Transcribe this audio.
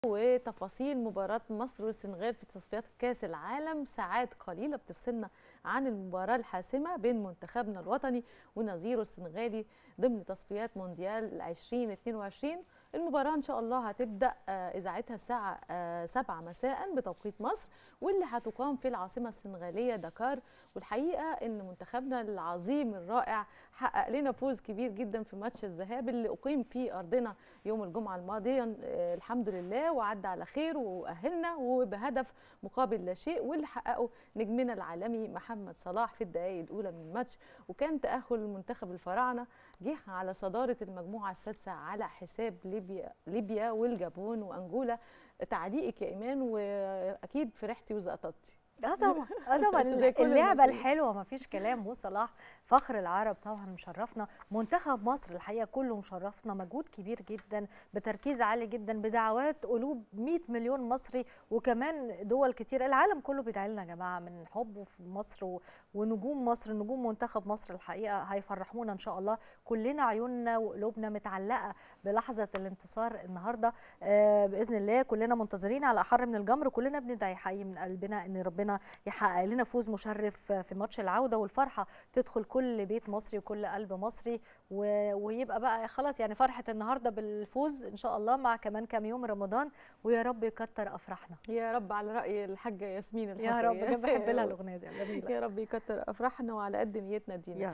وتفاصيل مباراة مصر والسنغال في تصفيات كأس العالم ساعات قليلة بتفصلنا عن المباراة الحاسمة بين منتخبنا الوطني ونظيره السنغالي ضمن تصفيات مونديال 2022 المباراة إن شاء الله هتبدأ إذاعتها الساعة 7 مساء بتوقيت مصر واللي هتقام في العاصمة السنغالية دكار والحقيقة إن منتخبنا العظيم الرائع حقق لنا فوز كبير جدا في ماتش الذهاب اللي أقيم في أرضنا يوم الجمعة الماضية الحمد لله وعدى على خير وأهلنا وبهدف مقابل لا شيء واللي حققه نجمنا العالمي محمد صلاح في الدقائق الأولى من الماتش وكان تأهل منتخب الفراعنة جه على صدارة المجموعة السادسة على حساب ليبيا ليبيا والجابون وأنجولا تعليقك يا إيمان وأكيد فرحتي وزقطتي اه طبعا اه طبعا اللعبه الحلوه ما فيش كلام وصلاح فخر العرب طبعا مشرفنا منتخب مصر الحقيقه كله مشرفنا مجهود كبير جدا بتركيز عالي جدا بدعوات قلوب 100 مليون مصري وكمان دول كتير العالم كله بيدعي لنا يا جماعه من حبه في مصر ونجوم مصر نجوم منتخب مصر الحقيقه هيفرحونا ان شاء الله كلنا عيوننا وقلوبنا متعلقه بلحظه الانتصار النهارده آه باذن الله كلنا منتظرين على احر من الجمر كلنا بندعي حقيقي من قلبنا ان ربنا يحقق لنا فوز مشرف في ماتش العوده والفرحه تدخل كل بيت مصري وكل قلب مصري ويبقى بقى خلاص يعني فرحه النهارده بالفوز ان شاء الله مع كمان كام يوم رمضان ويا رب يكتر افراحنا يا رب على راي الحاجه ياسمين الحصري يا رب انا بحب لها الاغنيه دي يا رب يكتر افراحنا وعلى قد نيتنا دينا